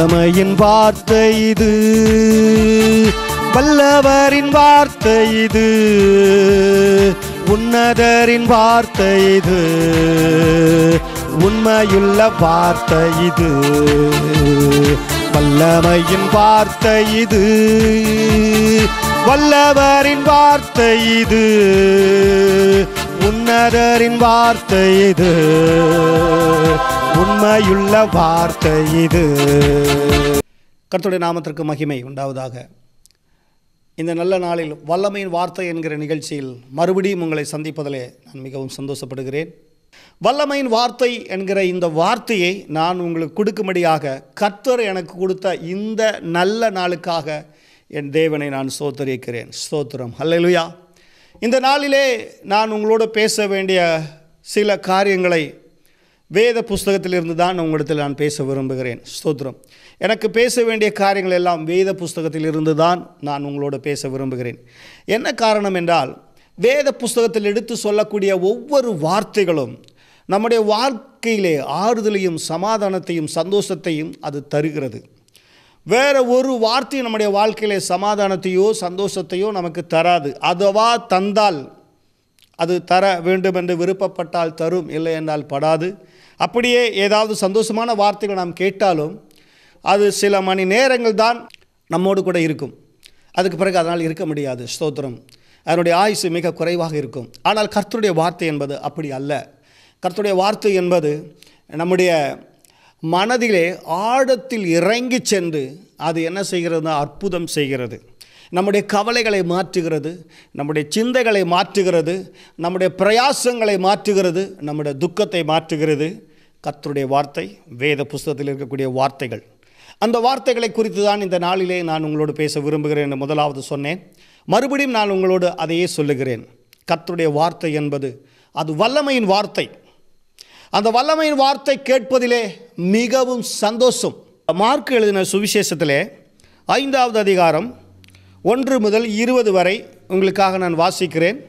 வல்லமையின் வார்த்தை இது வல்லவரின் வார்த்தை இது உன்னதரின் வார்த்தை இது உண்மையுள்ள வார்த்தை இது வல்லமையின் வார்த்தை இது வல்லவரின் வார்த்தை இது உன்னதரின் வார்த்தை இது உண்மையுள்ள வார்த்தை இது கர்த்தருடைய நாமத்திற்கு மகிமை உண்டாவதாக இந்த நல்ல நாளில் வல்லமையின் வார்த்தை என்கிற நிகழ்ச்சியில் மறுபடியும் உங்களை சந்திப்பதிலே நான் மிகவும் சந்தோஷப்படுகிறேன் வல்லமையின் வார்த்தை என்கிற இந்த வார்த்தையை நான் உங்களுக்கு கொடுக்கும்படியாக கர்த்தர் எனக்கு கொடுத்த இந்த நல்ல நாளுக்காக என் தேவனை நான் ஸ்தோத்தரிக்கிறேன் ஸ்தோத்திரம் ஹல்லேலூயா இந்த நாளிலே நான் உங்களோடு பேச வேண்டிய சில காரியங்களை வேத புஸ்தகத்திலிருந்து தான் உங்களிடத்தில் நான் பேச விரும்புகிறேன் ஸ்தோத்திரம் எனக்கு பேச வேண்டிய காரியங்கள் எல்லாம் வேத புஸ்தகத்திலிருந்து தான் நான் உங்களோடு பேச விரும்புகிறேன் என்ன காரணம் என்றால் வேத புஸ்தகத்தில் எடுத்து சொல்லக்கூடிய ஒவ்வொரு வார்த்தைகளும் நம்முடைய வாழ்க்கையிலே ஆறுதலையும் சமாதானத்தையும் சந்தோஷத்தையும் அது தருகிறது வேற ஒரு வார்த்தையும் நம்முடைய வாழ்க்கையிலே சமாதானத்தையோ சந்தோஷத்தையோ நமக்கு தராது அதுவா தந்தால் அது தர வேண்டும் என்று விருப்பப்பட்டால் தரும் இல்லை என்றால் படாது அப்படியே ஏதாவது சந்தோஷமான வார்த்தைகள் நாம் கேட்டாலும் அது சில மணி நேரங்கள் தான் நம்மோடு கூட இருக்கும் அதுக்கு பிறகு அதனால் இருக்க முடியாது ஸ்தோத்திரம் அதனுடைய ஆயுசு மிக குறைவாக இருக்கும் ஆனால் கர்த்தருடைய வார்த்தை என்பது அப்படி அல்ல கர்த்தருடைய வார்த்தை என்பது நம்முடைய மனதிலே ஆழத்தில் இறங்கி சென்று அது என்ன செய்கிறதுனா அற்புதம் செய்கிறது நம்முடைய கவலைகளை மாற்றுகிறது நம்முடைய சிந்தைகளை மாற்றுகிறது நம்முடைய பிரயாசங்களை மாற்றுகிறது நம்முடைய துக்கத்தை மாற்றுகிறது கர்த்தருடைய வார்த்தை வேத புஸ்தகத்தில் இருக்கக்கூடிய வார்த்தைகள் அந்த வார்த்தைகளை குறித்து தான் இந்த நாளிலே நான் உங்களோடு பேச விரும்புகிறேன் என்று முதலாவது சொன்னேன் மறுபடியும் நான் உங்களோடு அதையே சொல்லுகிறேன் கர்த்தருடைய வார்த்தை என்பது அது வல்லமையின் வார்த்தை அந்த வல்லமையின் வார்த்தை கேட்பதிலே மிகவும் சந்தோஷம் மார்க் எழுதின சுவிசேஷத்திலே ஐந்தாவது அதிகாரம் ஒன்று முதல் இருபது வரை உங்களுக்காக நான் வாசிக்கிறேன்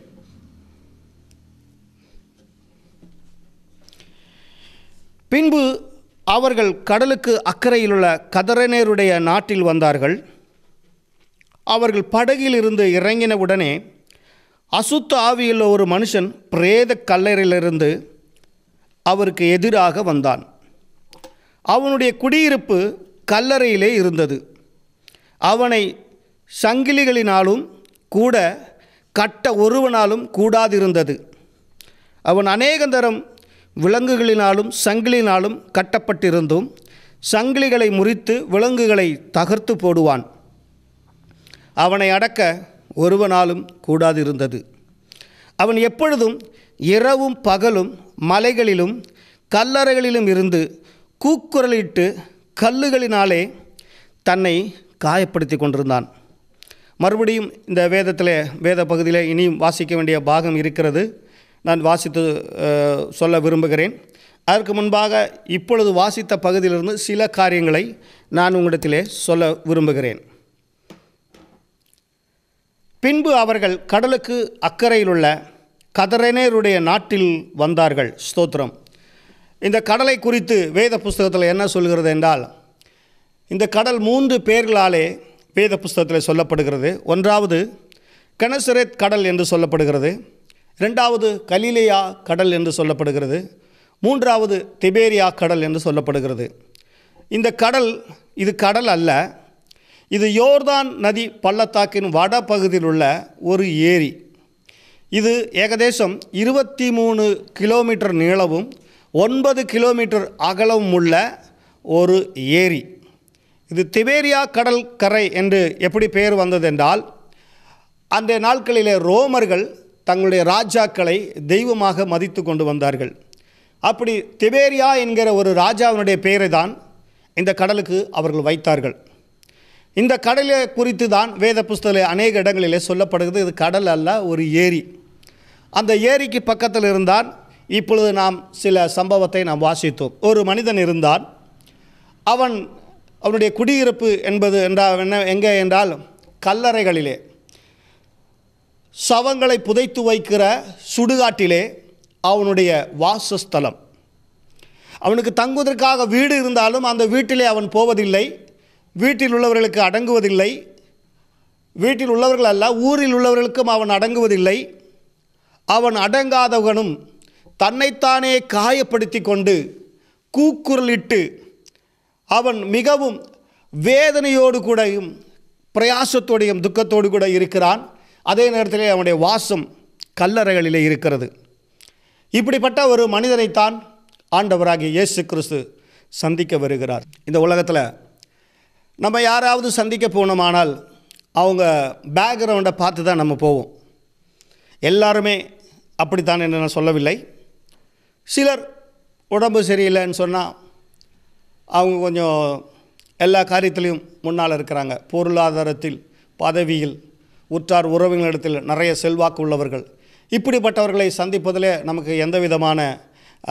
பின்பு அவர்கள் கடலுக்கு அக்கறையிலுள்ள கதரனேருடைய நாட்டில் வந்தார்கள் அவர்கள் படகில் இருந்து இறங்கினவுடனே அசுத்த ஆவியுள்ள ஒரு மனுஷன் பிரேத கல்லறையிலிருந்து அவருக்கு எதிராக வந்தான் அவனுடைய குடியிருப்பு கல்லறையிலே இருந்தது அவனை சங்கிலிகளினாலும் கூட கட்ட ஒருவனாலும் கூடாதிருந்தது அவன் அநேகந்தரம் விலங்குகளினாலும் சங்கிலினாலும் கட்டப்பட்டிருந்தும் சங்கிலிகளை முறித்து விலங்குகளை தகர்த்து போடுவான் அவனை அடக்க ஒருவனாலும் கூடாதிருந்தது அவன் எப்பொழுதும் இரவும் பகலும் மலைகளிலும் கல்லறைகளிலும் இருந்து கூக்குரலிட்டு கல்லுகளினாலே தன்னை காயப்படுத்தி கொண்டிருந்தான் மறுபடியும் இந்த வேதத்தில் வேத பகுதியில் இனியும் வாசிக்க வேண்டிய பாகம் இருக்கிறது நான் வாசித்து அஹ், சொல்ல விரும்புகிறேன் அதற்கு முன்பாக இப்பொழுது வாசித்த பகுதியிலிருந்து சில காரியங்களை நான் உங்களிடத்திலே சொல்ல விரும்புகிறேன் பின்பு அவர்கள் கடலுக்கு அக்கறையிலுள்ள கதரனேருடைய நாட்டில் வந்தார்கள் ஸ்தோத்திரம் இந்த கடலை குறித்து வேத புஸ்தகத்தில் என்ன சொல்கிறது என்றால் இந்த கடல் மூன்று பேர்களாலே வேத புஸ்தகத்தில் சொல்லப்படுகிறது ஒன்றாவது கனசரேத் கடல் என்று சொல்லப்படுகிறது இரண்டாவது கலிலேயா கடல் என்று சொல்லப்படுகிறது மூன்றாவது திபேரியா கடல் என்று சொல்லப்படுகிறது இந்த கடல் இது கடல் அல்ல இது யோர்தான் நதி பள்ளத்தாக்கின் வடபகுதியில் உள்ள ஒரு ஏரி இது ஏகதேசம் இருபத்தி மூணு கிலோமீட்டர் நீளமும் ஒன்பது கிலோமீட்டர் அகலமும் உள்ள ஒரு ஏரி இது திபேரியா கடல் கரை என்று எப்படி பெயர் வந்ததென்றால் அந்த நாட்களிலே ரோமர்கள் தங்களுடைய ராஜாக்களை தெய்வமாக மதித்து கொண்டு வந்தார்கள் அப்படி திபேரியா என்கிற ஒரு ராஜாவினுடைய பெயரை தான் இந்த கடலுக்கு அவர்கள் வைத்தார்கள் இந்த கடலை குறித்து தான் வேத புஸ்தகத்தில் அநேக இடங்களிலே சொல்லப்படுகிறது இது கடல் அல்ல ஒரு ஏரி அந்த ஏரிக்கு பக்கத்தில் இருந்தால் இப்பொழுது நாம் சில சம்பவத்தை நாம் வாசித்தோம் ஒரு மனிதன் இருந்தான் அவன் அவனுடைய குடியிருப்பு என்பது என்றால் என்ன எங்கே என்றால் கல்லறைகளிலே சவங்களை புதைத்து வைக்கிற சுடுகாட்டிலே அவனுடைய வாசஸ்தலம் அவனுக்கு தங்குவதற்காக வீடு இருந்தாலும் அந்த வீட்டிலே அவன் போவதில்லை வீட்டில் உள்ளவர்களுக்கு அடங்குவதில்லை வீட்டில் உள்ளவர்கள் அல்ல ஊரில் உள்ளவர்களுக்கும் அவன் அடங்குவதில்லை அவன் அடங்காதவனும் தன்னைத்தானே காயப்படுத்தி கொண்டு கூக்குரலிட்டு அவன் மிகவும் வேதனையோடு கூடயும் பிரயாசத்தோடையும் துக்கத்தோடு கூட இருக்கிறான் அதே நேரத்தில் அவனுடைய வாசம் கல்லறைகளிலே இருக்கிறது இப்படிப்பட்ட ஒரு மனிதனைத்தான் ஆண்டவராகிய இயேசு கிறிஸ்து சந்திக்க வருகிறார் இந்த உலகத்தில் நம்ம யாராவது சந்திக்க போனோமானால் அவங்க பேக்ரவுண்டை பார்த்து தான் நம்ம போவோம் எல்லாருமே அப்படித்தான் என்று நான் சொல்லவில்லை சிலர் உடம்பு சரியில்லைன்னு சொன்னால் அவங்க கொஞ்சம் எல்லா காரியத்திலையும் முன்னால் இருக்கிறாங்க பொருளாதாரத்தில் பதவியில் உற்றார் உறவினரிடத்தில் நிறைய செல்வாக்கு உள்ளவர்கள் இப்படிப்பட்டவர்களை சந்திப்பதிலே நமக்கு எந்த விதமான ஆ,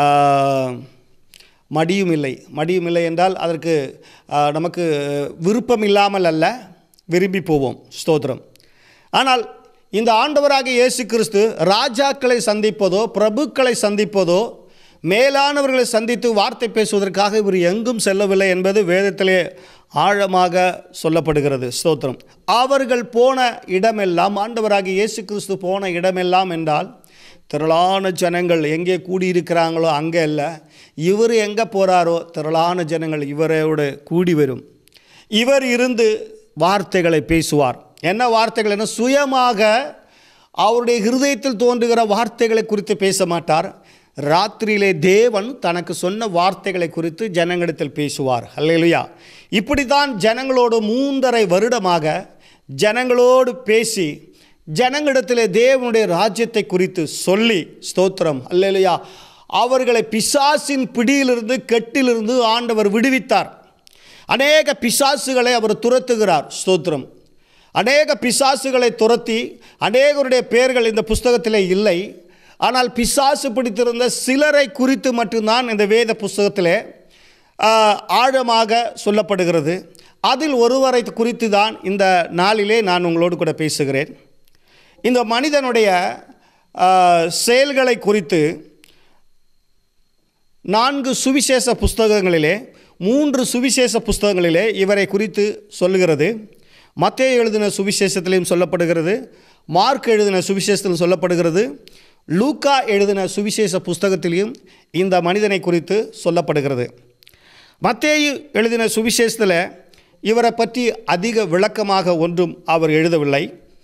மடியும் இல்லை மடியும் இல்லை என்றால் அதற்கு ஆ, நமக்கு விருப்பம் இல்லாமல் அல்ல விரும்பி போவோம் ஸ்தோத்திரம் ஆனால் இந்த ஆண்டவராகிய இயேசு கிறிஸ்து ராஜாக்களை சந்திப்பதோ பிரபுக்களை சந்திப்பதோ மேலானவர்களை சந்தித்து வார்த்தை பேசுவதற்காக இவர் எங்கும் செல்லவில்லை என்பது வேதத்திலே ஆழமாக சொல்லப்படுகிறது ஸ்தோத்திரம் அவர்கள் போன இடமெல்லாம் ஆண்டவராகிய இயேசு கிறிஸ்து போன இடமெல்லாம் என்றால் திரளான ஜனங்கள் எங்கே கூடியிருக்கிறாங்களோ அங்கே இல்லை இவர் எங்கே போகிறாரோ திரளான ஜனங்கள் இவரோடு கூடி வரும் இவர் இருந்து வார்த்தைகளை பேசுவார் என்ன வார்த்தைகள் என்ன சுயமாக அவருடைய ஹிருதயத்தில் தோன்றுகிற வார்த்தைகளை குறித்து பேச மாட்டார் ராத்திரியிலே தேவன் தனக்கு சொன்ன வார்த்தைகளை குறித்து ஜனங்களிடத்தில் பேசுவார் அல்லேலுயா இப்படித்தான் ஜனங்களோடு மூன்றரை வருடமாக ஜனங்களோடு பேசி ஜனங்களிடத்திலே தேவனுடைய ராஜ்யத்தை குறித்து சொல்லி ஸ்தோத்திரம் அல்லேலுயா அவர்களை பிசாசின் பிடியிலிருந்து கெட்டிலிருந்து ஆண்டவர் விடுவித்தார் அநேக பிசாசுகளை அவர் துரத்துகிறார் ஸ்தோத்திரம் அநேக பிசாசுகளை துரத்தி அநேகருடைய பெயர்கள் இந்த புஸ்தகத்திலே இல்லை ஆனால் பிசாசு பிடித்திருந்த சிலரை குறித்து மட்டும்தான் இந்த வேத புஸ்தகத்திலே ஆ, ஆழமாக சொல்லப்படுகிறது அதில் ஒருவரை குறித்து தான் இந்த நாளிலே நான் உங்களோடு கூட பேசுகிறேன் இந்த மனிதனுடைய ஆ, செயல்களை குறித்து நான்கு சுவிசேஷ புஸ்தகங்களிலே மூன்று சுவிசேஷ புஸ்தகங்களிலே இவரை குறித்து சொல்லுகிறது மத்தேயு எழுதின சுவிசேஷத்திலையும் சொல்லப்படுகிறது மார்க் எழுதின சுவிசேஷத்திலும் சொல்லப்படுகிறது லூக்கா எழுதின சுவிசேஷ புஸ்தகத்திலையும் இந்த மனிதனை குறித்து சொல்லப்படுகிறது மத்தேயு எழுதின சுவிசேஷத்தில் இவரை பற்றி அதிக விளக்கமாக ஒன்றும் அவர் எழுதவில்லை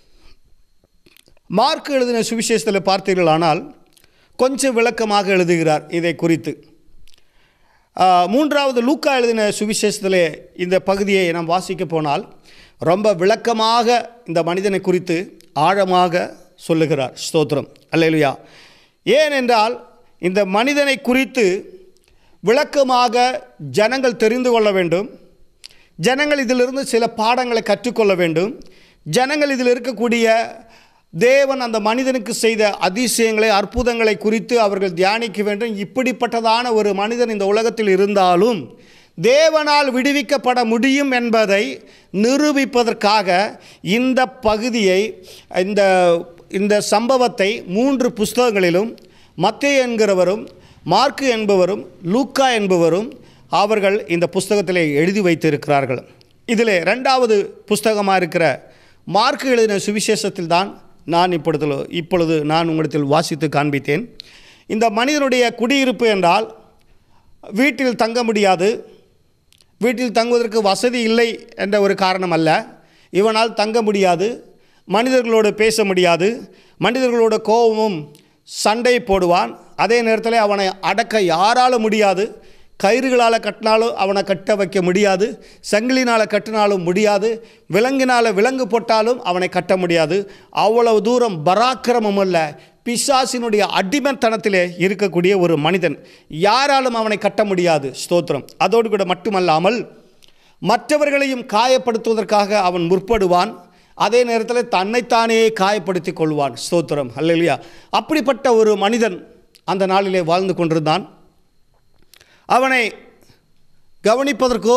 மார்க் எழுதின சுவிசேஷத்தில் பார்த்தீர்களானால் கொஞ்சம் விளக்கமாக எழுதுகிறார் இதை குறித்து ஆ, மூன்றாவது லூக்கா எழுதின சுவிசேஷத்திலே இந்த பகுதியை நாம் வாசிக்க போனால் ரொம்ப விளக்கமாக இந்த மனிதனை குறித்து ஆழமாக சொல்லுகிறார் ஸ்தோத்திரம் அல்லேலுயா ஏனென்றால் இந்த மனிதனை குறித்து விளக்கமாக ஜனங்கள் தெரிந்து கொள்ள வேண்டும் ஜனங்கள் இதிலிருந்து சில பாடங்களை கற்றுக்கொள்ள வேண்டும் ஜனங்கள் இதில் இருக்கக்கூடிய தேவன் அந்த மனிதனுக்கு செய்த அதிசயங்களை அற்புதங்களை குறித்து அவர்கள் தியானிக்க வேண்டும் இப்படிப்பட்டதான ஒரு மனிதன் இந்த உலகத்தில் இருந்தாலும் தேவனால் விடுவிக்கப்பட முடியும் என்பதை நிரூபிப்பதற்காக இந்த பகுதியை இந்த இந்த சம்பவத்தை மூன்று புஸ்தகங்களிலும் மத்தேயு என்கிறவரும் மார்க்கு என்பவரும் லூக்கா என்பவரும் அவர்கள் இந்த புஸ்தகத்திலே எழுதி வைத்திருக்கிறார்கள் இதில் ரெண்டாவது புஸ்தகமாக இருக்கிற மார்க்கு எழுதின சுவிசேஷத்தில் தான் நான் இப்பொழுது இப்பொழுது நான் உங்களிடத்தில் வாசித்து காண்பித்தேன் இந்த மனிதனுடைய குடியிருப்பு என்றால் வீட்டில் தங்க முடியாது வீட்டில் தங்குவதற்கு வசதி இல்லை என்ற ஒரு காரணம் அல்ல இவனால் தங்க முடியாது மனிதர்களோடு பேச முடியாது மனிதர்களோட கோபமும் சண்டை போடுவான் அதே நேரத்தில் அவனை அடக்க யாராலும் முடியாது கயிறுகளால் கட்டினாலும் அவனை கட்ட வைக்க முடியாது சங்கிலினால் கட்டினாலும் முடியாது விலங்கினால் விலங்கு போட்டாலும் அவனை கட்ட முடியாது அவ்வளவு தூரம் பராக்கிரமம் அல்ல பிசாசினுடைய அடிமைத்தனத்திலே இருக்கக்கூடிய ஒரு மனிதன் யாராலும் அவனை கட்ட முடியாது ஸ்தோத்திரம் அதோடு கூட மட்டுமல்லாமல் மற்றவர்களையும் காயப்படுத்துவதற்காக அவன் முற்படுவான் அதே நேரத்தில் தன்னைத்தானே காயப்படுத்தி கொள்வான் ஸ்தோத்திரம் அல்லையா அப்படிப்பட்ட ஒரு மனிதன் அந்த நாளிலே வாழ்ந்து கொண்டிருந்தான் அவனை கவனிப்பதற்கோ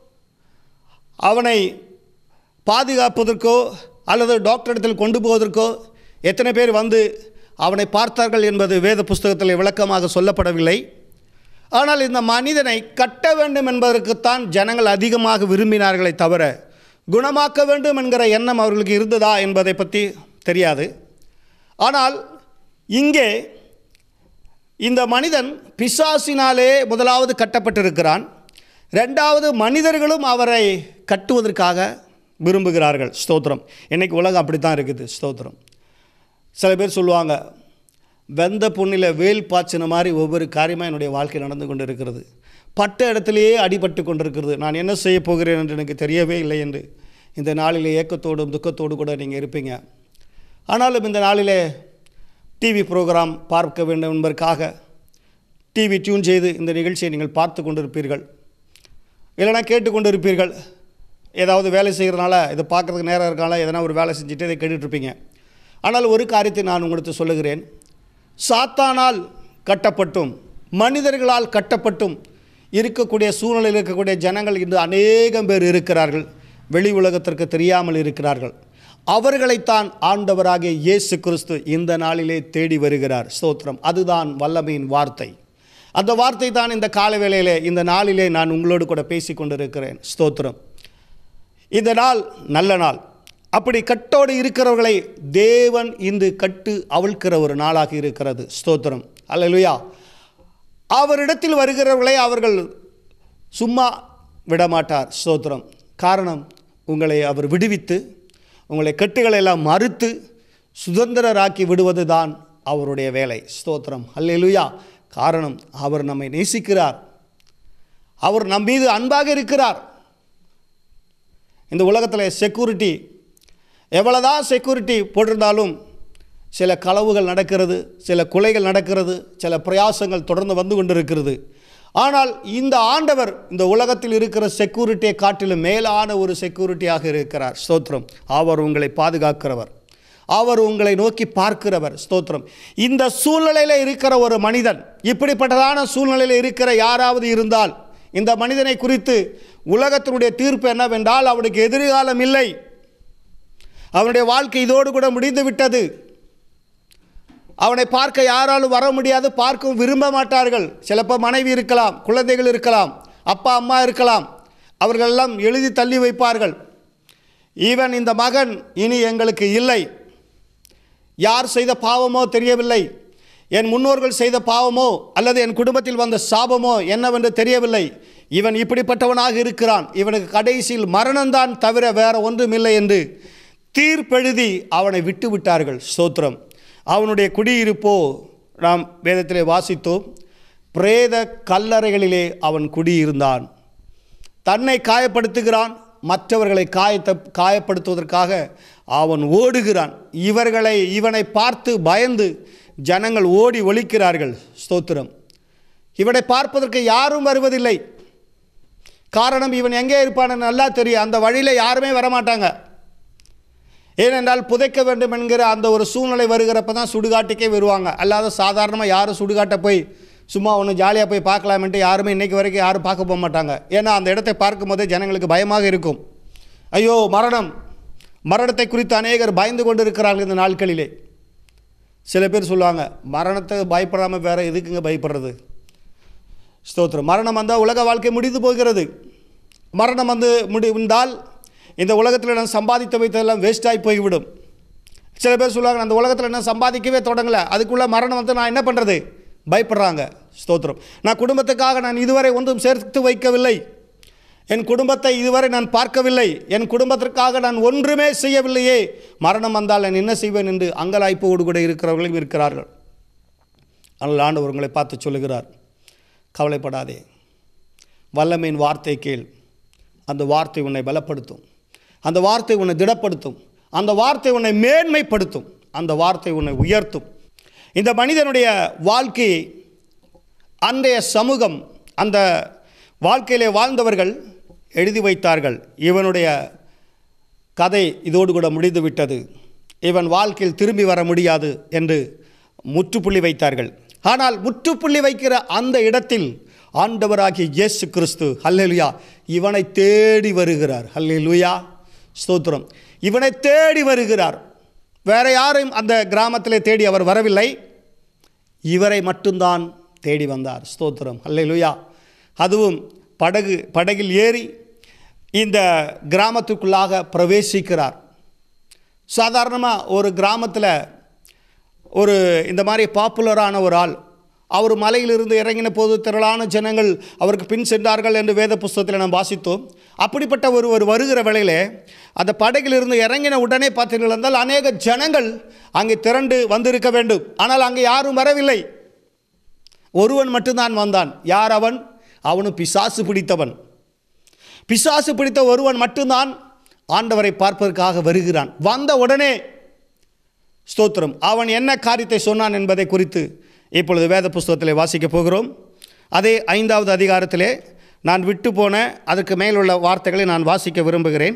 அவனை பாதுகாப்பதற்கோ அல்லது டாக்டர் இடத்தில் கொண்டு போவதற்கோ எத்தனை பேர் வந்து அவனை பார்த்தார்கள் என்பது வேத புஸ்தகத்தில் விளக்கமாக சொல்லப்படவில்லை ஆனால் இந்த மனிதனை கட்ட வேண்டும் என்பதற்குத்தான் ஜனங்கள் அதிகமாக விரும்பினார்களே தவிர குணமாக்க வேண்டும் என்கிற எண்ணம் அவர்களுக்கு இருந்ததா என்பதை பற்றி தெரியாது ஆனால் இங்கே இந்த மனிதன் பிசாசினாலே முதலாவது கட்டப்பட்டிருக்கிறான் ரெண்டாவது மனிதர்களும் அவரை கட்டுவதற்காக விரும்புகிறார்கள் ஸ்தோத்திரம் இன்னைக்கு உலகம் அப்படி தான் இருக்குது ஸ்தோத்திரம் சில பேர் சொல்லுவாங்க வெந்த புண்ணில் வேல் பாய்ச்சின மாதிரி ஒவ்வொரு காரியமாக என்னுடைய வாழ்க்கை நடந்து கொண்டு இருக்கிறது பட்ட இடத்திலேயே அடிபட்டு கொண்டிருக்கிறது நான் என்ன செய்ய போகிறேன் என்று எனக்கு தெரியவே இல்லை என்று இந்த நாளிலே ஏக்கத்தோடும் துக்கத்தோடு கூட நீங்கள் இருப்பீங்க ஆனாலும் இந்த நாளிலே டிவி ப்ரோக்ராம் பார்க்க வேண்டும் என்பதற்காக டிவி டியூன் செய்து இந்த நிகழ்ச்சியை நீங்கள் பார்த்து கொண்டிருப்பீர்கள் இல்லைனா கேட்டுக்கொண்டிருப்பீர்கள் ஏதாவது வேலை செய்கிறனால இதை பார்க்குறதுக்கு நேரம் இருக்கனால எதனா ஒரு வேலை செஞ்சுட்டு இதை கேட்டுட்ருப்பீங்க ஆனால் ஒரு காரியத்தை நான் உங்களுக்கு சொல்லுகிறேன் சாத்தானால் கட்டப்பட்டும் மனிதர்களால் கட்டப்பட்டும் இருக்கக்கூடிய சூழ்நிலையில் இருக்கக்கூடிய ஜனங்கள் இன்று அநேகம் பேர் இருக்கிறார்கள் வெளி உலகத்திற்கு தெரியாமல் இருக்கிறார்கள் அவர்களைத்தான் ஆண்டவராகிய இயேசு கிறிஸ்து இந்த நாளிலே தேடி வருகிறார் ஸ்தோத்திரம் அதுதான் வல்லமையின் வார்த்தை அந்த வார்த்தை தான் இந்த கால வேளையிலே இந்த நாளிலே நான் உங்களோடு கூட பேசி கொண்டிருக்கிறேன் ஸ்தோத்திரம் இந்த நாள் நல்ல நாள் அப்படி கட்டோடு இருக்கிறவர்களை தேவன் இன்று கட்டு அவிழ்க்கிற ஒரு நாளாக இருக்கிறது ஸ்தோத்திரம் அல்லேலூயா அவரிடத்தில் வருகிறவர்களை அவர்கள் சும்மா விடமாட்டார் ஸ்தோத்திரம் காரணம் உங்களை அவர் விடுவித்து உங்களை கட்டுகளை எல்லாம் மறுத்து சுதந்திரராக்கி விடுவது தான் அவருடைய வேலை ஸ்தோத்திரம் அல்லேலூயா காரணம் அவர் நம்மை நேசிக்கிறார் அவர் நம் மீது அன்பாக இருக்கிறார் இந்த உலகத்தில் செக்யூரிட்டி எவ்வளோதான் செக்யூரிட்டி போட்டிருந்தாலும் சில களவுகள் நடக்கிறது சில கொலைகள் நடக்கிறது சில பிரயாசங்கள் தொடர்ந்து வந்து கொண்டிருக்கிறது ஆனால் இந்த ஆண்டவர் இந்த உலகத்தில் இருக்கிற செக்யூரிட்டியை காட்டிலும் மேலான ஒரு செக்யூரிட்டியாக இருக்கிறார் ஸ்தோத்திரம் அவர் உங்களை பாதுகாக்கிறவர் அவர் உங்களை நோக்கி பார்க்கிறவர் ஸ்தோத்திரம் இந்த சூழ்நிலையில் இருக்கிற ஒரு மனிதன் இப்படிப்பட்டதான சூழ்நிலையில் இருக்கிற யாராவது இருந்தால் இந்த மனிதனை குறித்து உலகத்தினுடைய தீர்ப்பு என்னவென்றால் அவனுக்கு எதிர்காலம் இல்லை அவனுடைய வாழ்க்கை இதோடு கூட முடிந்து விட்டது அவனை பார்க்க யாராலும் வர முடியாது பார்க்கவும் விரும்ப மாட்டார்கள் சிலப்போ மனைவி இருக்கலாம் குழந்தைகள் இருக்கலாம் அப்பா அம்மா இருக்கலாம் அவர்களெல்லாம் எழுதி தள்ளி வைப்பார்கள் ஈவன் இந்த மகன் இனி எங்களுக்கு இல்லை யார் செய்த பாவமோ தெரியவில்லை என் முன்னோர்கள் செய்த பாவமோ அல்லது என் குடும்பத்தில் வந்த சாபமோ என்னவென்று தெரியவில்லை இவன் இப்படிப்பட்டவனாக இருக்கிறான் இவனுக்கு கடைசியில் மரணம்தான் தவிர வேற ஒன்றுமில்லை என்று தீர்ப்பெழுதி அவனை விட்டு விட்டார்கள் ஸ்தோத்திரம் அவனுடைய குடியிருப்போ நாம் வேதத்திலே வாசித்தோம் பிரேத கல்லறைகளிலே அவன் குடியிருந்தான் தன்னை காயப்படுத்துகிறான் மற்றவர்களை காயத்த காயப்படுத்துவதற்காக அவன் ஓடுகிறான் இவர்களை இவனை பார்த்து பயந்து ஜனங்கள் ஓடி ஒழிக்கிறார்கள் ஸ்தோத்திரம் இவனை பார்ப்பதற்கு யாரும் வருவதில்லை காரணம் இவன் எங்கே இருப்பான்னு நல்லா தெரியும் அந்த வழியில் யாருமே வரமாட்டாங்க ஏனென்றால் புதைக்க வேண்டும் என்கிற அந்த ஒரு சூழ்நிலை வருகிறப்ப தான் சுடுகாட்டுக்கே வருவாங்க அல்லாத சாதாரணமாக யாரும் சுடுகாட்டை போய் சும்மா ஒன்று ஜாலியாக போய் பார்க்கலாமென்ட்டு யாருமே இன்றைக்கி வரைக்கும் யாரும் பார்க்க போக மாட்டாங்க ஏன்னா அந்த இடத்தை பார்க்கும்போதே ஜனங்களுக்கு பயமாக இருக்கும் ஐயோ மரணம் மரணத்தை குறித்து அநேகர் பயந்து கொண்டு இருக்கிறார்கள் இந்த நாட்களிலே சில பேர் சொல்லுவாங்க மரணத்தை பயப்படாமல் வேறு எதுக்குங்க பயப்படுறது ஸ்தோத்திரம் மரணம் வந்தால் உலக வாழ்க்கை முடிந்து போகிறது மரணம் வந்து முடிந்தால் இந்த உலகத்தில் நான் சம்பாதித்து வைத்ததெல்லாம் வேஸ்டாகி போய்விடும் சில பேர் சொல்லுவாங்க அந்த உலகத்தில் நான் சம்பாதிக்கவே தொடங்கலை அதுக்குள்ளே மரணம் வந்து நான் என்ன பண்ணுறது பயப்படுறாங்க ஸ்தோத்திரம் நான் குடும்பத்துக்காக நான் இதுவரை ஒன்றும் சேர்த்து வைக்கவில்லை என் குடும்பத்தை இதுவரை நான் பார்க்கவில்லை என் குடும்பத்திற்காக நான் ஒன்றுமே செய்யவில்லையே மரணம் வந்தால் நான் என்ன செய்வேன் என்று அங்கலாய்ப்போடு கூட இருக்கிறவர்களும் இருக்கிறார்கள் ஆனால் ஆண்டவர் உங்களை பார்த்து சொல்லுகிறார் கவலைப்படாதே வல்லமையின் வார்த்தை கேள் அந்த வார்த்தை உன்னை பலப்படுத்தும் அந்த வார்த்தை உன்னை திடப்படுத்தும் அந்த வார்த்தை உன்னை மேன்மைப்படுத்தும் அந்த வார்த்தை உன்னை உயர்த்தும் இந்த மனிதனுடைய வாழ்க்கையை அன்றைய சமூகம் அந்த வாழ்க்கையிலே வாழ்ந்தவர்கள் எழுதி வைத்தார்கள் இவனுடைய கதை இதோடு கூட முடிந்து விட்டது இவன் வாழ்க்கையில் திரும்பி வர முடியாது என்று முற்றுப்புள்ளி வைத்தார்கள் ஆனால் முற்றுப்புள்ளி வைக்கிற அந்த இடத்தில் ஆண்டவராகிய இயேசு கிறிஸ்து ஹல்லேலுயா இவனை தேடி வருகிறார் ஹல்லேலுயா ஸ்தோத்திரம் இவனை தேடி வருகிறார் வேற யாரையும் அந்த கிராமத்திலே தேடி அவர் வரவில்லை இவரை மட்டும்தான் தேடி வந்தார் ஸ்தோத்திரம் அல்லேலூயா அதுவும் படகு படகில் ஏறி இந்த கிராமத்துக்குள்ளாக பிரவேசிக்கிறார் சாதாரணமாக ஒரு கிராமத்தில் ஒரு இந்த மாதிரி பாப்புலரான ஒரு ஆள் அவர் மலையிலிருந்து இறங்கின போது திரளான ஜனங்கள் அவருக்கு பின் சென்றார்கள் என்று வேத புஸ்தகத்தில் நாம் வாசித்தோம் அப்படிப்பட்ட ஒரு ஒரு வருகிற வேளையிலே அந்த படகிலிருந்து இறங்கின உடனே பார்த்தீர்கள் என்றால் அநேக ஜனங்கள் அங்கே திரண்டு வந்திருக்க வேண்டும் ஆனால் அங்கே யாரும் வரவில்லை ஒருவன் மட்டும்தான் வந்தான் யார் அவன் அவனு பிசாசு பிடித்தவன் பிசாசு பிடித்த ஒருவன் மட்டும்தான் ஆண்டவரை பார்ப்பதற்காக வருகிறான் வந்த உடனே ஸ்தோத்திரம் அவன் என்ன காரியத்தை சொன்னான் என்பதை குறித்து இப்பொழுது வேத புஸ்தகத்தில் வாசிக்கப் போகிறோம் அதே ஐந்தாவது அதிகாரத்திலே நான் விட்டு போன அதற்கு மேலுள்ள வார்த்தைகளை நான் வாசிக்க விரும்புகிறேன்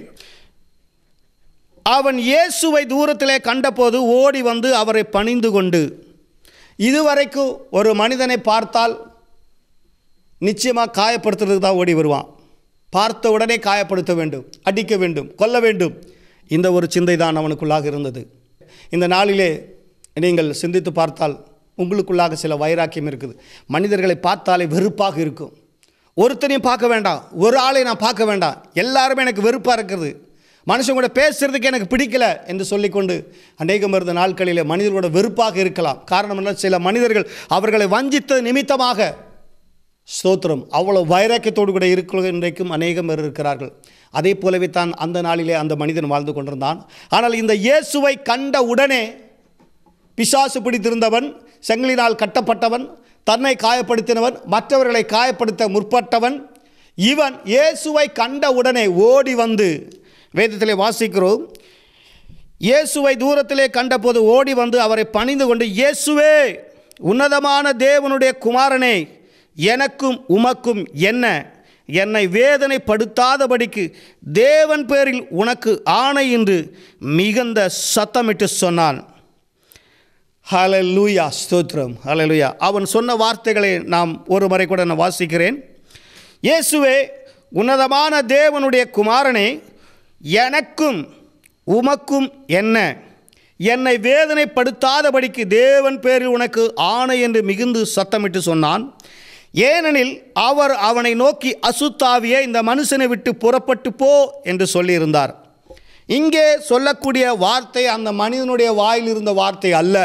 அவன் இயேசுவை தூரத்திலே கண்டபோது ஓடி வந்து அவரை பணிந்து கொண்டு இதுவரைக்கும் ஒரு மனிதனை பார்த்தால் நிச்சயமாக காயப்படுத்துறதுக்கு தான் ஓடி வருவான் பார்த்த உடனே காயப்படுத்த வேண்டும் அடிக்க வேண்டும் கொல்ல வேண்டும் இந்த ஒரு சிந்தை தான் அவனுக்குள்ளாக இருந்தது இந்த நாளிலே நீங்கள் சிந்தித்து பார்த்தால் உங்களுக்குள்ளாக சில வைராக்கியம் இருக்குது மனிதர்களை பார்த்தாலே வெறுப்பாக இருக்கும் ஒருத்தனையும் பார்க்க வேண்டாம் ஒரு ஆளை நான் பார்க்க வேண்டாம் எல்லாருமே எனக்கு வெறுப்பாக இருக்கிறது மனுஷன் கூட பேசுறதுக்கு எனக்கு பிடிக்கல என்று சொல்லிக்கொண்டு அநேகம் இருந்த நாட்களிலே மனிதர்களோட வெறுப்பாக இருக்கலாம் காரணம் என்ன சில மனிதர்கள் அவர்களை வஞ்சித்த நிமித்தமாக ஸ்தோத்திரம் அவ்வளோ வைராக்கியத்தோடு கூட இருக்கிற இன்றைக்கும் அநேகம் பேர் இருக்கிறார்கள் அதே போலவே தான் அந்த நாளிலே அந்த மனிதன் வாழ்ந்து கொண்டிருந்தான் ஆனால் இந்த இயேசுவை கண்ட உடனே பிசாசு பிடித்திருந்தவன் செங்கலினால் கட்டப்பட்டவன் தன்னை காயப்படுத்தினவன் மற்றவர்களை காயப்படுத்த முற்பட்டவன் இவன் இயேசுவை கண்ட உடனே ஓடி வந்து வேதத்திலே வாசிக்கிறோம் இயேசுவை தூரத்திலே கண்டபோது ஓடி வந்து அவரை பணிந்து கொண்டு இயேசுவே உன்னதமான தேவனுடைய குமாரனே எனக்கும் உமக்கும் என்ன என்னை வேதனைப்படுத்தாதபடிக்கு தேவன் பேரில் உனக்கு ஆணை என்று மிகுந்த சத்தமிட்டு சொன்னான் ஹalleluya ஸ்தோத்திரம் ஹalleluya அவன் சொன்ன வார்த்தைகளை நாம் ஒரு முறை கூட நான் வாசிக்கிறேன் இயேசுவே உன்னதமான தேவனுடைய குமாரனே எனக்கும் உமக்கும் என்ன என்னை வேதனைப்படுத்தாதபடிக்கு தேவன் பேரில் உனக்கு ஆணை என்று மிகுந்து சத்தமிட்டு சொன்னான் ஏனெனில் அவர் அவனை நோக்கி அசுத்தாவியே இந்த மனுஷனை விட்டு புறப்பட்டு போ என்று சொல்லியிருந்தார் இங்கே சொல்லக்கூடிய வார்த்தை அந்த மனிதனுடைய வாயில் இருந்த வார்த்தை அல்ல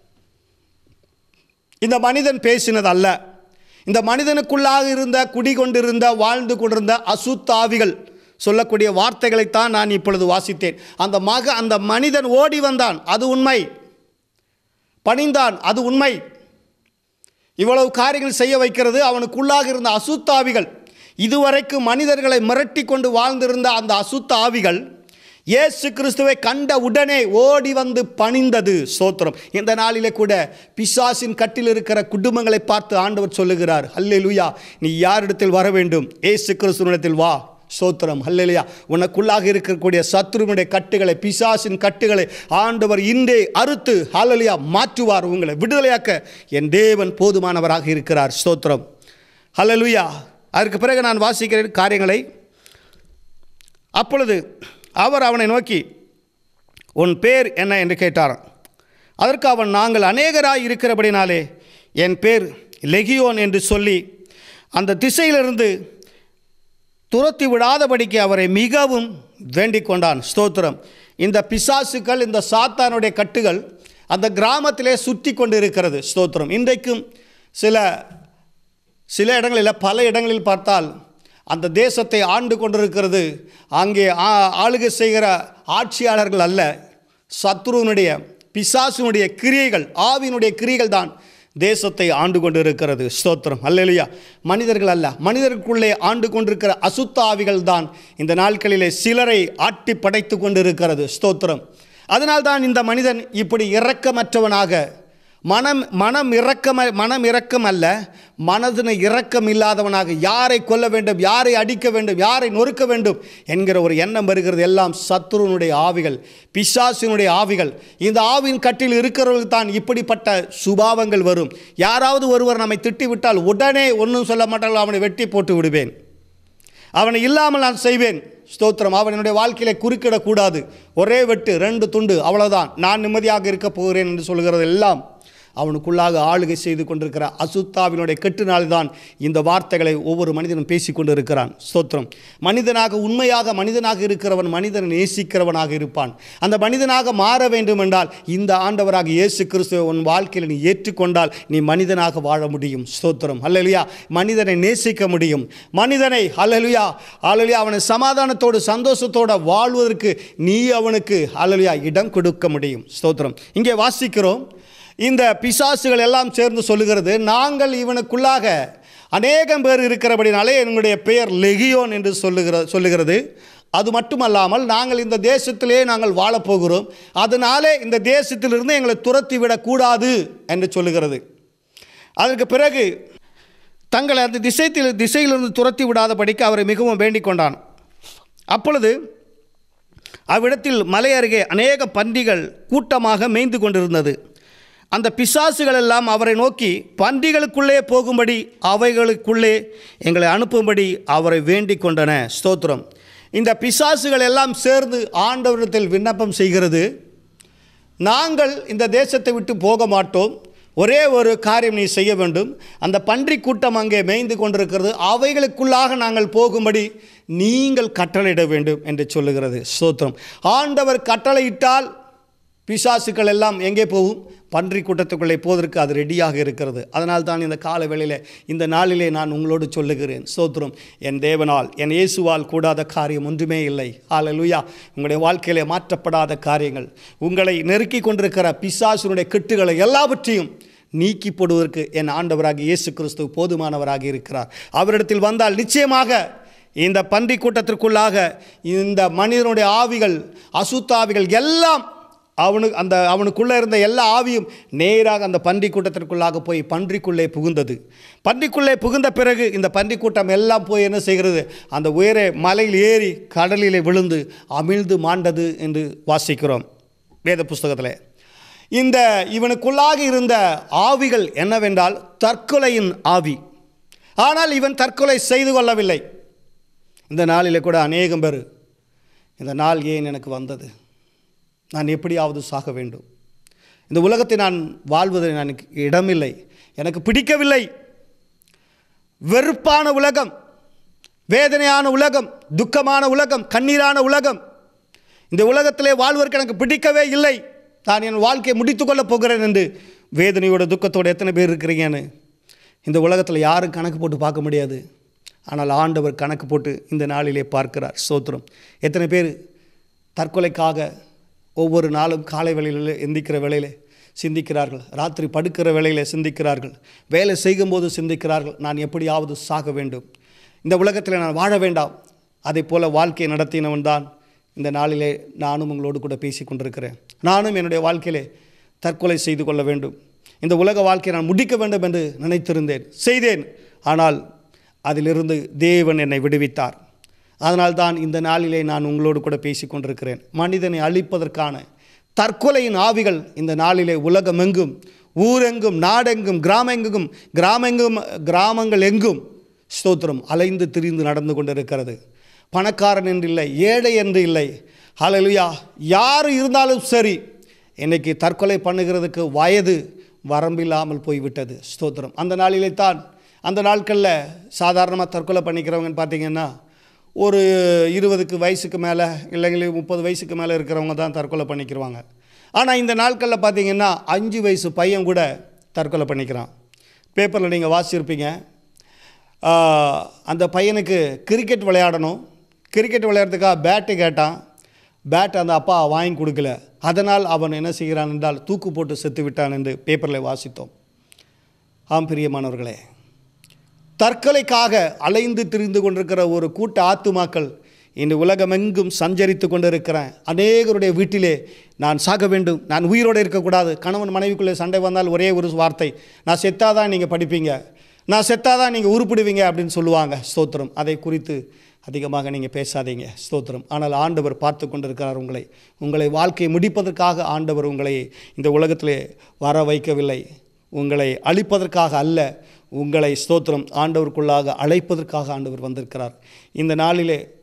இந்த மனிதன் பேசினது அல்ல இந்த மனிதனுக்குள்ளாக இருந்த குடிகொண்டிருந்த வாழ்ந்து கொண்டிருந்த அசுத்தாவிகள் சொல்லக்கூடிய வார்த்தைகளைத்தான் நான் இப்பொழுது வாசித்தேன் அந்த மக அந்த மனிதன் ஓடி வந்தான் அது உண்மை பணிந்தான் அது உண்மை இவ்வளவு காரியங்கள் செய்ய வைக்கிறது அவனுக்குள்ளாக இருந்த அசுத்தாவிகள் இதுவரைக்கும் மனிதர்களை மிரட்டி கொண்டு வாழ்ந்திருந்த அந்த அசுத்த ஆவிகள் இயேசு கிறிஸ்துவை கண்ட உடனே ஓடி வந்து பணிந்தது சோத்திரம் இந்த நாளிலே கூட பிசாசின் கட்டில் இருக்கிற குடும்பங்களை பார்த்து ஆண்டவர் சொல்லுகிறார் ஹல்லேலூயா நீ யாரிடத்தில் வர வேண்டும் இயேசு கிறிஸ்துவனிடத்தில் வா சோத்திரம் ஹல்லேலூயா உனக்குள்ளாக இருக்கக்கூடிய சத்ருனுடைய கட்டுகளை பிசாசின் கட்டுகளை ஆண்டவர் இன்றே அறுத்து ஹல்லேலூயா மாற்றுவார் உங்களை விடுதலையாக்க என் தேவன் போதுமானவராக இருக்கிறார் ஸ்தோத்திரம் ஹல்லேலூயா அதற்கு பிறகு நான் வாசிக்கிறேன் காரியங்களை அப்பொழுது அவர் அவனை நோக்கி உன் பேர் என்ன என்று கேட்டார் அதற்கு அவன் நாங்கள் அநேகராய் இருக்கிறபடினாலே என் பேர் லெகியோன் என்று சொல்லி அந்த திசையிலிருந்து துரத்தி விடாதபடிக்கு அவரை மிகவும் வேண்டிக் கொண்டான் ஸ்தோத்திரம் இந்த பிசாசுக்கள் இந்த சாத்தானுடைய கட்டுகள் அந்த கிராமத்திலே சுற்றி கொண்டு இருக்கிறது ஸ்தோத்திரம் இன்றைக்கும் சில சில இடங்களில் பல இடங்களில் பார்த்தால் அந்த தேசத்தை ஆண்டு கொண்டிருக்கிறது அங்கே ஆ- ஆளுகை செய்கிற ஆட்சியாளர்கள் அல்ல சத்ருவனுடைய பிசாசுனுடைய கிரியைகள் ஆவியினுடைய கிரியைகள் தான் தேசத்தை ஆண்டு கொண்டிருக்கிறது ஸ்தோத்திரம் அல்லேலூயா மனிதர்கள் அல்ல மனிதருக்குள்ளே ஆண்டு கொண்டிருக்கிற அசுத்த ஆவிகள் தான் இந்த நாட்களிலே சிலரை ஆட்டி படைத்து கொண்டிருக்கிறது ஸ்தோத்திரம் அதனால்தான் இந்த மனிதன் இப்படி இரக்கமற்றவனாக மனம் மனம் இரக்கம் மனம் இரக்கம் அல்ல மனதின இரக்கம் இல்லாதவனாக யாரை கொல்ல வேண்டும் யாரை அடிக்க வேண்டும் யாரை நொறுக்க வேண்டும் என்கிற ஒரு எண்ணம் வருகிறது எல்லாம் சத்ருனுடைய ஆவிகள் பிசாசினுடைய ஆவிகள் இந்த ஆவின் கட்டில் இருக்கிறவர்களுக்கு தான் இப்படிப்பட்ட சுபாவங்கள் வரும் யாராவது ஒருவர் நம்மை திட்டிவிட்டால் உடனே ஒன்றும் சொல்ல மாட்டார்கள் அவனை வெட்டி போட்டு விடுவேன் அவனை இல்லாமல் நான் செய்வேன் ஸ்தோத்திரம் அவன் என்னுடைய வாழ்க்கையிலே குறுக்கிடக்கூடாது ஒரே வெட்டு ரெண்டு துண்டு அவ்வளவுதான் நான் நிம்மதியாக இருக்க போகிறேன் என்று சொல்கிறது எல்லாம் அவனுக்குள்ளாக ஆளுகை செய்து கொண்டிருக்கிற அசுத்தாவினுடைய கெட்டுனால்தான் இந்த வார்த்தைகளை ஒவ்வொரு மனிதனும் பேசி கொண்டிருக்கிறான் ஸ்தோத்திரம் மனிதனாக உண்மையாக மனிதனாக இருக்கிறவன் மனிதனை நேசிக்கிறவனாக இருப்பான் அந்த மனிதனாக மாற வேண்டும் என்றால் இந்த ஆண்டவராக இயேசு கிறிஸ்துவை உன் வாழ்க்கையில் நீ ஏற்றுக்கொண்டால் நீ மனிதனாக வாழ முடியும் ஸ்தோத்திரம் அல்லலுயா மனிதனை நேசிக்க முடியும் மனிதனை அல்லலுயா அல்லலுயா அவனை சமாதானத்தோடு சந்தோஷத்தோடு வாழ்வதற்கு நீ அவனுக்கு அல்லலுயா இடம் கொடுக்க முடியும் ஸ்தோத்திரம் இங்கே வாசிக்கிறோம் இந்த பிசாசுகள் எல்லாம் சேர்ந்து சொல்லுகிறது நாங்கள் இவனுக்குள்ளாக அநேகம் பேர் இருக்கிறபடினாலே என்னுடைய பெயர் லெகியோன் என்று சொல்லுகிற சொல்லுகிறது அது மட்டுமல்லாமல் நாங்கள் இந்த தேசத்திலே நாங்கள் வாழப்போகிறோம் அதனாலே இந்த தேசத்திலிருந்து எங்களை துரத்தி விடக்கூடாது என்று சொல்லுகிறது அதற்கு பிறகு தங்களை அந்த திசைத்தில் திசையிலிருந்து துரத்தி விடாதபடிக்கு அவரை மிகவும் வேண்டிக் கொண்டான் அப்பொழுது அவ்விடத்தில் மலை அருகே அநேக பன்றிகள் கூட்டமாக மேய்ந்து கொண்டிருந்தது அந்த பிசாசுகள் எல்லாம் அவரை நோக்கி பன்றிகளுக்குள்ளே போகும்படி அவைகளுக்குள்ளே எங்களை அனுப்பும்படி அவரை வேண்டிக் கொண்டன ஸ்தோத்திரம் இந்த பிசாசுகள் எல்லாம் சேர்ந்து ஆண்டவரிடத்தில் விண்ணப்பம் செய்கிறது நாங்கள் இந்த தேசத்தை விட்டு போக மாட்டோம் ஒரே ஒரு காரியம் நீ செய்ய வேண்டும் அந்த பன்றி கூட்டம் அங்கே மேய்ந்து கொண்டிருக்கிறது அவைகளுக்குள்ளாக நாங்கள் போகும்படி நீங்கள் கட்டளையிட வேண்டும் என்று சொல்லுகிறது ஸ்தோத்திரம் ஆண்டவர் கட்டளையிட்டால் பிசாசுக்கள் எல்லாம் எங்கே போகும் பன்றி கூட்டத்துக்குள்ளே போவதற்கு அது ரெடியாக இருக்கிறது அதனால் தான் இந்த கால வேளையிலே இந்த நாளிலே நான் உங்களோடு சொல்லுகிறேன் ஸ்தோத்திரம் என் தேவனால் என் இயேசுவால் கூடாத காரியம் ஒன்றுமே இல்லை ஹalleluya உங்களுடைய வாழ்க்கையிலே மாற்றப்படாத காரியங்கள் உங்களை நெருக்கி கொண்டிருக்கிற பிசாசுனுடைய கெட்டுகளை எல்லாவற்றையும் நீக்கி போடுவதற்கு என் ஆண்டவராக இயேசு கிறிஸ்து போதுமானவராக இருக்கிறார் அவரிடத்தில் வந்தால் நிச்சயமாக இந்த பன்றி கூட்டத்திற்குள்ளாக இந்த மனிதனுடைய ஆவிகள் அசுத்தாவிகள் எல்லாம் அவனுக்கு அந்த அவனுக்குள்ளே இருந்த எல்லா ஆவியும் நேராக அந்த பன்றி கூட்டத்திற்குள்ளாக போய் பன்றிக்குள்ளே புகுந்தது பன்றிக்குள்ளே புகுந்த பிறகு இந்த பன்றி கூட்டம் எல்லாம் போய் என்ன செய்கிறது அந்த உயரே மலையில் ஏறி கடலிலே விழுந்து அமிழ்ந்து மாண்டது என்று வாசிக்கிறோம் வேத புஸ்தகத்தில் இந்த இவனுக்குள்ளாக இருந்த ஆவிகள் என்னவென்றால் தற்கொலையின் ஆவி ஆனால் இவன் தற்கொலை செய்து கொள்ளவில்லை இந்த நாளில் கூட அநேகம் பேர் இந்த நாள் ஏன் எனக்கு வந்தது நான் எப்படியாவது சாக வேண்டும் இந்த உலகத்தை நான் வாழ்வதில் எனக்கு இடமில்லை எனக்கு பிடிக்கவில்லை வெறுப்பான உலகம் வேதனையான உலகம் துக்கமான உலகம் கண்ணீரான உலகம் இந்த உலகத்திலே வாழ்வதற்கு எனக்கு பிடிக்கவே இல்லை நான் என் வாழ்க்கையை முடித்துக்கொள்ளப் போகிறேன் என்று வேதனையோட துக்கத்தோடு எத்தனை பேர் இருக்கிறீங்கன்னு இந்த உலகத்தில் யாரும் கணக்கு போட்டு பார்க்க முடியாது ஆனால் ஆண்டவர் கணக்கு போட்டு இந்த நாளிலே பார்க்கிறார் சோத்திரம் எத்தனை பேர் தற்கொலைக்காக ஒவ்வொரு நாளும் காலை வேளையில் எந்திக்கிற வேளையில் சிந்திக்கிறார்கள் ராத்திரி படுக்கிற வேளையில் சிந்திக்கிறார்கள் வேலை செய்யும்போது சிந்திக்கிறார்கள் நான் எப்படியாவது சாக வேண்டும் இந்த உலகத்தில் நான் வாழ வேண்டாம் அதை போல வாழ்க்கையை நடத்தினவன் தான் இந்த நாளிலே நானும் உங்களோடு கூட பேசி கொண்டிருக்கிறேன் நானும் என்னுடைய வாழ்க்கையிலே தற்கொலை செய்து கொள்ள வேண்டும் இந்த உலக வாழ்க்கையை நான் முடிக்க வேண்டும் என்று நினைத்திருந்தேன் செய்தேன் ஆனால் அதிலிருந்து தேவன் என்னை விடுவித்தார் அதனால்தான் இந்த நாளிலே நான் உங்களோடு கூட பேசி கொண்டிருக்கிறேன் மனிதனை அழிப்பதற்கான தற்கொலையின் ஆவிகள் இந்த நாளிலே உலகமெங்கும் ஊரெங்கும் நாடெங்கும் கிராமெங்கும் கிராமெங்கும் கிராமங்கள் எங்கும் ஸ்தோத்திரம் அலைந்து திரிந்து நடந்து கொண்டிருக்கிறது பணக்காரன் என்று இல்லை ஏழை என்று இல்லை ஹalleluya யார் இருந்தாலும் சரி இன்னைக்கு தற்கொலை பண்ணுகிறதுக்கு வயது வரம்பில்லாமல் போய்விட்டது ஸ்தோத்திரம் அந்த நாளிலே தான் அந்த நாட்களில் சாதாரணமாக தற்கொலை பண்ணிக்கிறவங்கன்னு பார்த்தீங்கன்னா ஒரு இருபதுக்கு வயசுக்கு மேலே இல்லைங்களே முப்பது வயசுக்கு மேலே இருக்கிறவங்க தான் தற்கொலை பண்ணிக்கிருவாங்க ஆனால் இந்த நாட்களில் பார்த்தீங்கன்னா அஞ்சு வயசு பையன் கூட தற்கொலை பண்ணிக்கிறான் பேப்பரில் நீங்கள் வாசிச்சிருப்பீங்க ஆஹ், அந்த பையனுக்கு கிரிக்கெட் விளையாடணும் கிரிக்கெட் விளையாடுறதுக்காக பேட்டு கேட்டான் பேட் அந்த அப்பா வாங்கி கொடுக்கல அதனால் அவன் என்ன செய்கிறான் என்றால் தூக்கு போட்டு செத்து விட்டான் என்று பேப்பரில் வாசித்தோம் ஆம் பிரியமானவர்களே தற்கொலைக்காக அலைந்து திரிந்து கொண்டிருக்கிற ஒரு கூட்ட ஆத்துமாக்கள் இந்த உலகமெங்கும் சஞ்சரித்து கொண்டிருக்கிறேன் அநேகருடைய வீட்டிலே நான் சாக வேண்டும் நான் உயிரோடு இருக்கக்கூடாது கணவன் மனைவிக்குள்ளே சண்டை வந்தால் ஒரே ஒரு வார்த்தை நான் செத்தாதான் நீங்கள் படிப்பீங்க நான் செத்தாதான் நீங்கள் உருப்பிடுவீங்க அப்படின்னு சொல்லுவாங்க ஸ்தோத்திரம் அதை குறித்து அதிகமாக நீங்கள் பேசாதீங்க ஸ்தோத்திரம் ஆனால் ஆண்டவர் பார்த்து கொண்டிருக்கிறார் உங்களை உங்களை வாழ்க்கையை முடிப்பதற்காக ஆண்டவர் உங்களை இந்த உலகத்திலே வர வைக்கவில்லை உங்களை அழிப்பதற்காக அல்ல உங்களை ஸ்தோத்திரம் ஆண்டவருக்குள்ளாக அழைப்பதற்காக ஆண்டவர் வந்திருக்கிறார் இந்த நாளிலே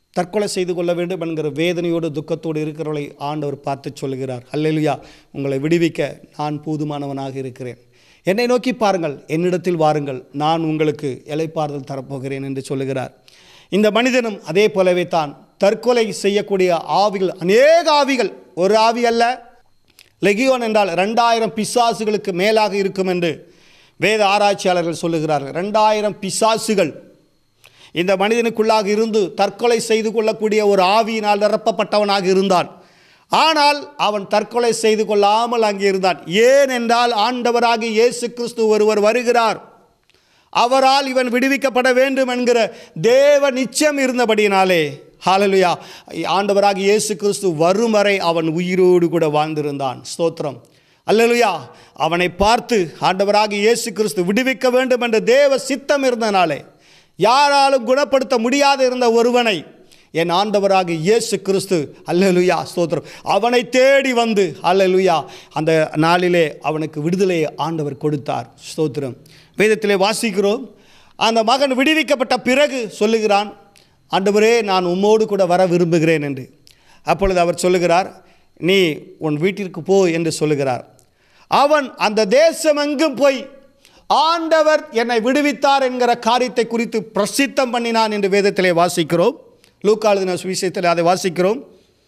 தற்கொலை செய்து கொள்ள வேண்டும் என்கிற வேதனையோடு துக்கத்தோடு இருக்கிறவர்களை ஆண்டவர் பார்த்து சொல்கிறார் அல்லேலுயா உங்களை விடுவிக்க நான் போதுமானவனாக இருக்கிறேன் என்னை நோக்கி பாருங்கள் என்னிடத்தில் வாருங்கள் நான் உங்களுக்கு இலைப்பாறுதல் தரப்போகிறேன் என்று சொல்லுகிறார் இந்த மனிதனும் அதே போலவே தான் தற்கொலை செய்யக்கூடிய ஆவிகள் அநேக ஆவிகள் ஒரு ஆவி அல்ல லெகியோன் என்றால் ரெண்டாயிரம் பிசாசுகளுக்கு மேலாக இருக்கும் என்று வேத ஆராய்ச்சியாளர்கள் சொல்லுகிறார்கள் ரெண்டாயிரம் பிசாசுகள் இந்த மனிதனுக்குள்ளாக இருந்து தற்கொலை செய்து கொள்ளக்கூடிய ஒரு ஆவியினால் நிரப்பப்பட்டவனாக இருந்தான் ஆனால் அவன் தற்கொலை செய்து கொள்ளாமல் அங்கே இருந்தான் ஏன் என்றால் ஆண்டவராக இயேசு கிறிஸ்து ஒருவர் வருகிறார் அவரால் இவன் விடுவிக்கப்பட வேண்டும் என்கிற தேவ நிச்சயம் இருந்தபடியினாலே ஹalleluya ஆண்டவராக இயேசு கிறிஸ்து வரும் வரை அவன் உயிரோடு கூட வாழ்ந்திருந்தான் ஸ்தோத்திரம் அல்லேலூயா அவனை பார்த்து ஆண்டவராக இயேசு கிறிஸ்து விடுவிக்க வேண்டும் என்ற தேவ சித்தம் இருந்தனாலே யாராலும் குணப்படுத்த முடியாது இருந்த ஒருவனை என் ஆண்டவராக இயேசு கிறிஸ்து அல்லேலூயா ஸ்தோத்திரம் அவனை தேடி வந்து அல்லேலூயா அந்த நாளிலே அவனுக்கு விடுதலையை ஆண்டவர் கொடுத்தார் ஸ்தோத்திரம் வேதத்திலே வாசிக்கிறோம் அந்த மகன் விடுவிக்கப்பட்ட பிறகு சொல்லுகிறான் ஆண்டவரே நான் உம்மோடு கூட வர விரும்புகிறேன் என்று அப்பொழுது அவர் சொல்லுகிறார் நீ உன் வீட்டிற்கு போ என்று சொல்லுகிறார் அவன் அந்த தேசமெங்கும் போய் ஆண்டவர் என்னை விடுவித்தார் என்கிற காரியத்தை குறித்து பிரசித்தம் பண்ணினான் என்று வேதத்திலே வாசிக்கிறோம் லூக்காளுதின சுவிசேஷத்தில் அதை வாசிக்கிறோம்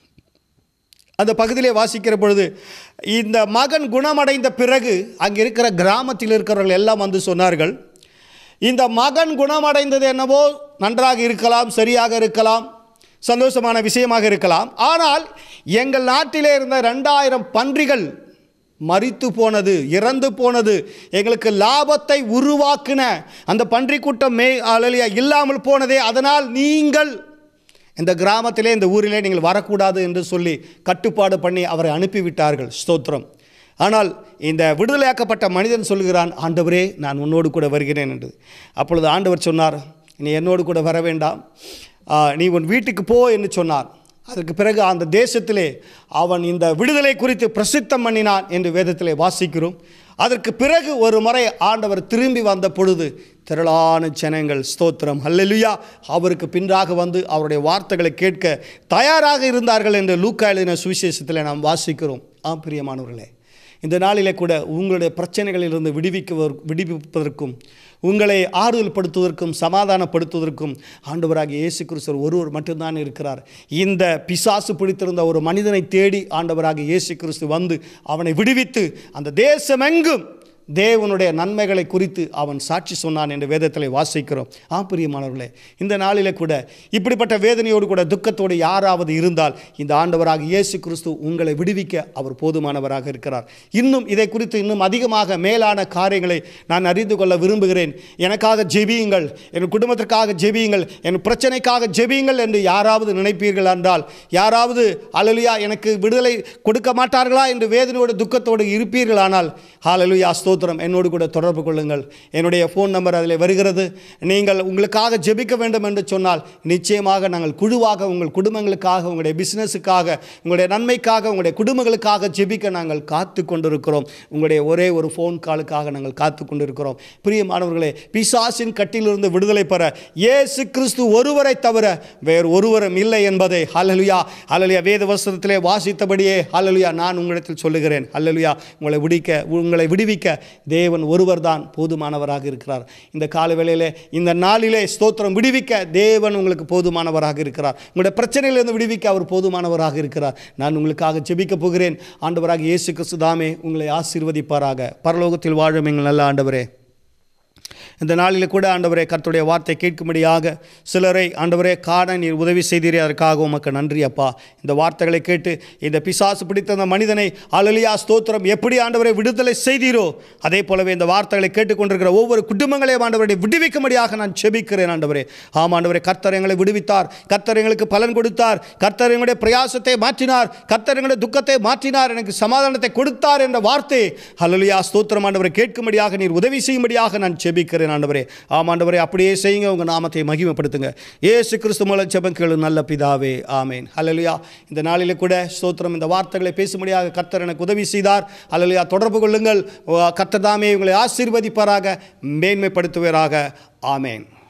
அந்த பகுதியிலே வாசிக்கிற பொழுது இந்த மகன் குணமடைந்த பிறகு அங்கே இருக்கிற கிராமத்தில் இருக்கிறவர்கள் எல்லாம் வந்து சொன்னார்கள் இந்த மகன் குணமடைந்தது என்னவோ நன்றாக இருக்கலாம் சரியாக இருக்கலாம் சந்தோஷமான விஷயமாக இருக்கலாம் ஆனால் எங்கள் நாட்டிலே இருந்த ரெண்டாயிரம் பன்றிகள் மரித்து போனது இறந்து போனது எங்களுக்கு லாபத்தை உருவாக்கின அந்த பன்றி கூட்டம் மே அழலியா இல்லாமல் போனதே அதனால் நீங்கள் இந்த கிராமத்திலே இந்த ஊரிலே நீங்கள் வரக்கூடாது என்று சொல்லி கட்டுப்பாடு பண்ணி அவரை அனுப்பிவிட்டார்கள் ஸ்தோத்திரம் ஆனால் இந்த விடுதலையாக்கப்பட்ட மனிதன் சொல்கிறான் ஆண்டவரே நான் உன்னோடு கூட வருகிறேன் என்று அப்பொழுது ஆண்டவர் சொன்னார் நீ என்னோடு கூட வர வேண்டாம் ஆ, நீ உன் வீட்டுக்கு போ என்று சொன்னார் அதற்கு பிறகு அந்த தேசத்திலே அவன் இந்த விடுதலை குறித்து பிரசித்தம் பண்ணினான் என்று வேதத்திலே வாசிக்கிறோம் அதற்கு பிறகு ஒரு முறை ஆண்டவர் திரும்பி வந்த பொழுது திரளான ஜனங்கள் ஸ்தோத்திரம் ஹல்லேலூயா அவருக்கு பின்றாக வந்து அவருடைய வார்த்தைகளை கேட்க தயாராக இருந்தார்கள் என்று லூக்கா எழுதின சுவிசேஷத்தில் நாம் வாசிக்கிறோம் ஆ பிரியமானவர்களே இந்த நாளிலே கூட உங்களுடைய பிரச்சனைகளிலிருந்து விடுவிக்க விடுவிப்பதற்கும் உங்களை ஆறுதல் படுத்துவதற்கும் சமாதானப்படுத்துவதற்கும் ஆண்டவராகிய இயேசு கிறிஸ்துவர் ஒருவர் மட்டும்தான் இருக்கிறார் இந்த பிசாசு பிடித்திருந்த ஒரு மனிதனை தேடி ஆண்டவராகிய இயேசு கிறிஸ்து வந்து அவனை விடுவித்து அந்த தேசமெங்கும் தேவனுடைய நன்மைகளை குறித்து அவன் சாட்சி சொன்னான் என்று வேதத்தில் வாசிக்கிறோம் ஆ பிரியமானவர்களே இந்த நாளிலே கூட இப்படிப்பட்ட வேதனையோடு கூட துக்கத்தோடு யாராவது இருந்தால் இந்த ஆண்டவராக இயேசு கிறிஸ்து உங்களை விடுவிக்க அவர் போதுமானவராக இருக்கிறார் இன்னும் இதை குறித்து இன்னும் அதிகமாக மேலான காரியங்களை நான் அறிந்து கொள்ள விரும்புகிறேன் எனக்காக ஜெபியுங்கள் என் குடும்பத்திற்காக ஜெபியுங்கள் என் பிரச்சனைக்காக ஜெபியுங்கள் என்று யாராவது நினைப்பீர்கள் என்றால் யாராவது அலலுயா எனக்கு விடுதலை கொடுக்க மாட்டார்களா என்று வேதனையோடு துக்கத்தோடு இருப்பீர்களானால் ஹalleluya ஸ்தோத்திரம் என்னோடு கூட தொடர்பு கொள்ளுங்கள் என்னுடைய ஃபோன் நம்பர் அதில் வருகிறது நீங்கள் உங்களுக்காக ஜெபிக்க வேண்டும் என்று சொன்னால் நிச்சயமாக நாங்கள் குழுவாக உங்கள் குடும்பங்களுக்காக உங்களுடைய பிஸ்னஸுக்காக உங்களுடைய நன்மைக்காக உங்களுடைய குடும்பங்களுக்காக ஜெபிக்க நாங்கள் காத்து கொண்டிருக்கிறோம் உங்களுடைய ஒரே ஒரு ஃபோன் காலுக்காக நாங்கள் காத்து கொண்டிருக்கிறோம் பிரியமானவர்களே பிசாசின் கட்டிலிருந்து விடுதலை பெற இயேசு கிறிஸ்து ஒருவரை தவிர வேறு ஒருவரும் இல்லை என்பதை ஹalleluya ஹalleluya வேத வசனத்திலே வாசித்தபடியே ஹalleluya நான் உங்களிடத்தில் சொல்லுகிறேன் ஹalleluya உங்களை விடிக்க உங்களை விடுவிக்க தேவன் ஒருவர் தான் போதுமானவராக இருக்கிறார் இந்த கால வேளையிலே இந்த நாளிலே ஸ்தோத்திரம் விடுவிக்க தேவன் உங்களுக்கு போதுமானவராக இருக்கிறார் உங்களுடைய பிரச்சனையிலிருந்து விடுவிக்க அவர் போதுமானவராக இருக்கிறார் நான் உங்களுக்காக ஜெபிக்க போகிறேன் ஆண்டவராக இயேசு கிறிஸ்து தாமே உங்களை ஆசீர்வதிப்பாராக பரலோகத்தில் வாழும் எங்கள் நல்ல ஆண்டவரே இந்த நாளில் கூட ஆண்டவரே கர்த்தருடைய வார்த்தை கேட்கும்படியாக சிலரை ஆண்டவரே காண நீர் உதவி செய்தீரே அதற்காக உமக்கு நன்றி அப்பா இந்த வார்த்தைகளை கேட்டு இந்த பிசாசு பிடித்த அந்த மனிதனை அலலியா ஸ்தோத்திரம் எப்படி ஆண்டவரை விடுதலை செய்தீரோ அதே போலவே இந்த வார்த்தைகளை கேட்டுக்கொண்டிருக்கிற ஒவ்வொரு குடும்பங்களையும் ஆண்டவரை விடுவிக்கும்படியாக நான் செபிக்கிறேன் ஆண்டவரே ஆமாம் ஆண்டவரே கர்த்தர் எங்களை விடுவித்தார் கர்த்தர் எங்களுக்கு பலன் கொடுத்தார் கர்த்தர் எங்களுடைய பிரயாசத்தை மாற்றினார் கர்த்தர் எங்களுடைய துக்கத்தை மாற்றினார் எனக்கு சமாதானத்தை கொடுத்தார் என்ற வார்த்தை ஹalleluya ஸ்தோத்திரம் ஆண்டவரை கேட்கும்படியாக நீர் உதவி செய்யும்படியாக நான் செபிக்கிறேன் ஆண்டவரே ஆம் ஆண்டவரே அப்படியே செய்யுங்க உங்கள் நாமத்தை மகிமைப்படுத்துங்க ஏசு கிறிஸ்து மூலம் ஜெபம் கேளு நல்ல பிதாவே ஆமேன் ஹalleluya இந்த நாளிலே கூட ஸ்தோத்திரம் இந்த வார்த்தைகளை பேசும்படியாக கர்த்தர் எனக்கு உதவி செய்தார் ஹalleluya தொடர்பு கொள்ளுங்கள் கர்த்தர் தாமே உங்களை ஆசீர்வதிப்பாராக மேன்மைப்படுத்துவராக ஆமேன்